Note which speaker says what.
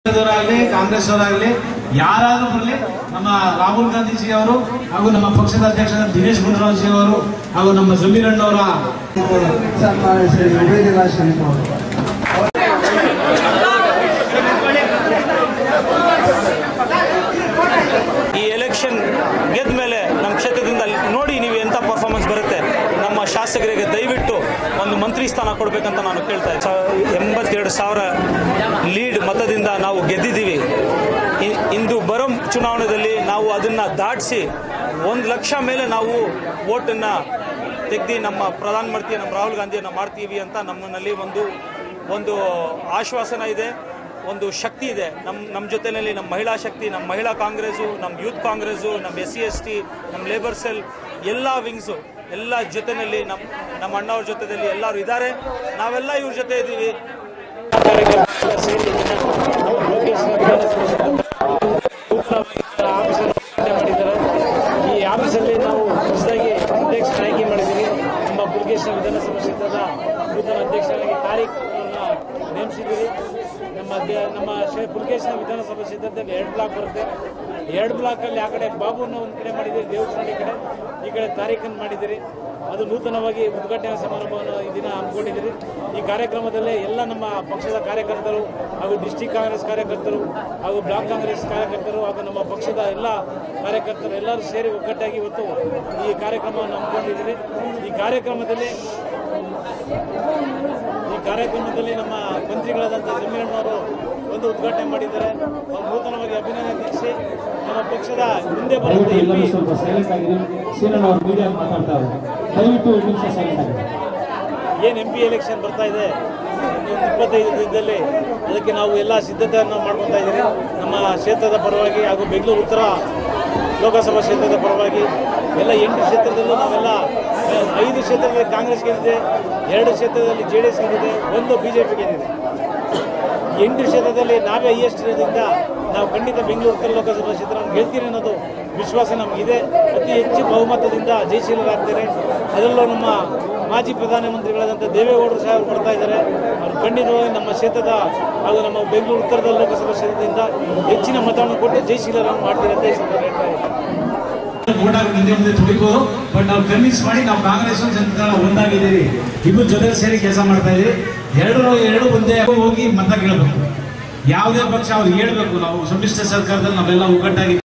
Speaker 1: ಅವರಾಗ್ಲಿ ಕಾಂಗ್ರೆಸ್ ಅವರಾಗ್ಲಿ ಯಾರಾದ್ರೂ ಬರಲಿ ನಮ್ಮ ರಾಹುಲ್ ಗಾಂಧೀಜಿ ಅವರು ಹಾಗೂ ನಮ್ಮ ಪಕ್ಷದ ಅಧ್ಯಕ್ಷರಾದ ದಿನೇಶ್ ಗುಂಡೂರಾವ್ ಜಿ ಅವರು ಹಾಗೂ ನಮ್ಮ ಜಮೀರ್ ಅಣ್ಣವರ
Speaker 2: ಸನ್ಮಾನ್ಯ ಶ್ರೀ ಉಬೇದಿಲ್ಲಾ ಶರೀಫ್ ಅವರು
Speaker 3: ಈ ಎಲೆಕ್ಷನ್ ಗೆದ್ದ ಮೇಲೆ ನಮ್ಮ ಕ್ಷೇತ್ರದಿಂದ ನೋಡಿ ನೀವು ಎಂಥ ಪರ್ಫಾರ್ಮೆನ್ಸ್ ಬರುತ್ತೆ ನಮ್ಮ ಶಾಸಕರಿಗೆ ದಯವಿಟ್ಟು ಒಂದು ಮಂತ್ರಿ ಸ್ಥಾನ ಕೊಡಬೇಕಂತ ನಾನು ಕೇಳ್ತಾ ಇದ್ದೆ ಸಾ- ಎಂಬತ್ತೆರಡು ಸಾವಿರ ಲೀಡ್ ಮತದಿಂದ ನಾವು ಗೆದ್ದಿದ್ದೀವಿ ಇ- ಇಂದು ಬರೋ ಚುನಾವಣೆಯಲ್ಲಿ ನಾವು ಅದನ್ನು ದಾಟಿಸಿ ಒಂದು ಲಕ್ಷ ಮೇಲೆ ನಾವು ವೋಟನ್ನು ತೆಗ್ದು ನಮ್ಮ ಪ್ರಧಾನಮಂತ್ರಿ ನಮ್ಮ ರಾಹುಲ್ ಗಾಂಧಿಯನ್ನು ಮಾಡ್ತೀವಿ ಅಂತ ನಮ್ಮಲ್ಲಿ ಒಂದು ಒಂದು ಆಶ್ವಾಸನ ಇದೆ ಒಂದು ಶಕ್ತಿ ಇದೆ ನಮ್ಮ ನಮ್ಮ ಜೊತೆಯಲ್ಲಿ ನಮ್ಮ ಮಹಿಳಾ ಶಕ್ತಿ ನಮ್ಮ ಮಹಿಳಾ ಕಾಂಗ್ರೆಸ್ಸು ನಮ್ಮ ಯೂತ್ ಕಾಂಗ್ರೆಸ್ಸು ನಮ್ಮ ಎಸ್ ಸಿ ಎಸ್ ಟಿ ನಮ್ಮ ಲೇಬರ್ ಸೆಲ್ ಎಲ್ಲ ವಿಂಗ್ಸು ಎಲ್ಲ ಜೊತೆಯಲ್ಲಿ ನಮ್ಮ ನಮ್ಮ ಅಣ್ಣವ್ರ ಜೊತೆಯಲ್ಲಿ ಎಲ್ಲರೂ ಇದ್ದಾರೆ ನಾವೆಲ್ಲ ಇವ್ರ ಜೊತೆ ಇದ್ದೀವಿ
Speaker 4: ಮಾಡಿದ್ದಾರೆ ಈ ಆಫೀಸಲ್ಲಿ ನಾವು ಹೊಸದಾಗಿ ಅಧ್ಯಕ್ಷ ಆಯ್ಕೆ ಮಾಡಿದ್ದೀವಿ ನಮ್ಮ ಪುಲ್ಕೇಶ್ವರ ವಿಧಾನಸಭಾ ಕ್ಷೇತ್ರದ ನೂತನ ಅಧ್ಯಕ್ಷರಾಗಿ ತಾರೀಖ್ ನೇಮಿಸಿದ್ದೀವಿ ನಮ್ಮ ದೇ- ನಮ್ಮ ಶ್ರೀ ಪುಲ್ಕೇಶ್ವರ ವಿಧಾನಸಭಾ ಕ್ಷೇತ್ರದಲ್ಲಿ ಎರಡು ಬ್ಲಾಕ್ ಬರುತ್ತೆ ಎರಡು ಬ್ಲಾಕಲ್ಲಿ ಆ ಕಡೆ ಬಾಬುನ ಒಂದು ಕಡೆ ಮಾಡಿದ್ದೀರಿ ದೇವಸ್ಥಾನ ಕಡೆ ಈ ಕಡೆ ತಾರೀಖನ್ನು ಮಾಡಿದ್ದೀರಿ ಅದು ನೂತನವಾಗಿ ಉದ್ಘಾಟನಾ ಸಮಾರಂಭವನ್ನು ಈ ದಿನ ಹಮ್ಮಿಕೊಂಡಿದ್ದೀರಿ ಈ ಕಾರ್ಯಕ್ರಮದಲ್ಲಿ ಎಲ್ಲ ನಮ್ಮ ಪಕ್ಷದ ಕಾರ್ಯಕರ್ತರು ಹಾಗೂ ಡಿಸ್ಟಿಕ್ ಕಾಂಗ್ರೆಸ್ ಕಾರ್ಯಕರ್ತರು ಹಾಗೂ ಬ್ಲಾಕ್ ಕಾಂಗ್ರೆಸ್ ಕಾರ್ಯಕರ್ತರು ಹಾಗೂ ನಮ್ಮ ಪಕ್ಷದ ಎಲ್ಲ ಕಾರ್ಯಕರ್ತರು ಎಲ್ಲರೂ ಸೇರಿ ಒಗ್ಗಟ್ಟಾಗಿ ಇವತ್ತು ಈ ಕಾರ್ಯಕ್ರಮವನ್ನು ಹಮ್ಮಿಕೊಂಡಿದ್ದೀರಿ ಈ ಕಾರ್ಯಕ್ರಮದಲ್ಲಿ ಈ ಕಾರ್ಯಕ್ರಮದಲ್ಲಿ ನಮ್ಮ ಮಂತ್ರಿಗಳಾದಂಥ ಜಮೀರಣ್ಣವರು ಒಂದು ಉದ್ಘಾಟನೆ ಮಾಡಿದ್ದಾರೆ ಅವರು ನೂತನವಾಗಿ ಅಭಿನಂದಿಸಿ ನಮ್ಮ ಪಕ್ಷದ ಮುಂದೆ ಬರುವಂಥ ಎಂ ಪಿ
Speaker 5: ಸ್ವಲ್ಪ ಸೈಲೆಂಟ್ ಆಗಿದೆ ಸೀನಣ್ಣ ಅವ್ರು ಮೀಡಿಯಾ ಮಾತಾಡ್ತಾರೆ ದಯವಿಟ್ಟು ಒಂದು ನಿಮಿಷ ಸೈಲೆಂಟ್ ಆಗಿದೆ
Speaker 4: ಏನು ಎಂ ಪಿ ಎಲೆಕ್ಷನ್ ಬರ್ತಾ ಇದೆ ಇನ್ನೊಂದು ಇಪ್ಪತ್ತೈದು ದಿನದಲ್ಲಿ ಅದಕ್ಕೆ ನಾವು ಎಲ್ಲ ಸಿದ್ಧತೆಯನ್ನು ಮಾಡ್ಕೊತಾ ಇದ್ದೀವಿ ನಮ್ಮ ಕ್ಷೇತ್ರದ ಪರವಾಗಿ ಹಾಗೂ ಬೆಂಗಳೂರು ಉತ್ತರ ಲೋಕಸಭಾ ಕ್ಷೇತ್ರದ ಪರವಾಗಿ ಎಲ್ಲ ಎಂಟು ಕ್ಷೇತ್ರದಲ್ಲೂ ನಾವೆಲ್ಲ ಆ, ಐದು ಕ್ಷೇತ್ರದಲ್ಲಿ ಕಾಂಗ್ರೆಸ್ ಗೆದ್ದಿದೆ ಎರಡು ಕ್ಷೇತ್ರದಲ್ಲಿ ಜೆ ಡಿ ಎಸ್ ಗೆದ್ದಿದೆ ಒಂದು ಬಿ ಜೆ ಪಿ ಗೆದ್ದಿದೆ ಎಂಟು ಕ್ಷೇತ್ರದಲ್ಲಿ ನಾವೇ ಹೈಯೆಸ್ಟ್ ಇರೋದ್ರಿಂದ ನಾವು ಖಂಡಿತ ಬೆಂಗಳೂರು ಉತ್ತರ ಲೋಕಸಭಾ ಕ್ಷೇತ್ರ ಗೆಲ್ತೀರಿ ಅನ್ನೋದು ವಿಶ್ವಾಸ ನಮಗಿದೆ ಅತಿ ಹೆಚ್ಚು ಬಹುಮತದಿಂದ ಜಯಶೀಲರಾಗ್ತಾರೆ ಅದರಲ್ಲೂ ನಮ್ಮ ಮಾಜಿ ಪ್ರಧಾನಮಂತ್ರಿಗಳಾದಂಥ ದೇವೇಗೌಡರು ಸಹ ಅವ್ರು ಬರ್ತಾ ಇದ್ದಾರೆ ಅವರು ಖಂಡಿತವಾಗಿ ನಮ್ಮ ಕ್ಷೇತ್ರದ ಹಾಗೂ ನಮ್ಮ ಬೆಂಗಳೂರು ಉತ್ತರದ ಲೋಕಸಭಾ ಕ್ಷೇತ್ರದಿಂದ ಹೆಚ್ಚಿನ ಮತವನ್ನು ಕೊಟ್ಟು ಜಯಶೀಲರನ್ನು ಮಾಡ್ತೀರಿ ಅಂತ ಈ ಸಂದರ್ಭದಲ್ಲಿ ಹೇಳ್ತಾ ಇದ್ದೀನಿ
Speaker 1: ವೋಟ್ ಹಾಕಿ ಮುಂದೆ ಮುಂದೆ ತುಳಿಬೋದು ಬಟ್ ನಾವು ಕನ್ವಿನ್ಸ್ ಮಾಡಿ ನಾವು ಕಾಂಗ್ರೆಸ್ ಜನತಾ ಒಂದಾಗಿದ್ದೀವಿ ಇಬ್ಬರು ಜೊತೆ ಸೇರಿ ಕೆಲಸ ಮಾಡ್ತಾ ಇದೀವಿ ಎರಡು ಎರಡು ಒಂದೇ ಹೋಗಿ ಮತ ಕೇಳಬೇಕು ಯಾವುದೇ ಪಕ್ಷ ಅವ್ರಿಗೆ ಹೇಳ್ಬೇಕು ನಾವು ಸಮ್ಮಿಶ್ರ ಸರ್ಕಾರದಲ್ಲಿ ನಾವೆಲ್ಲ ಒಗ್ಗಟ್ಟಾಗಿ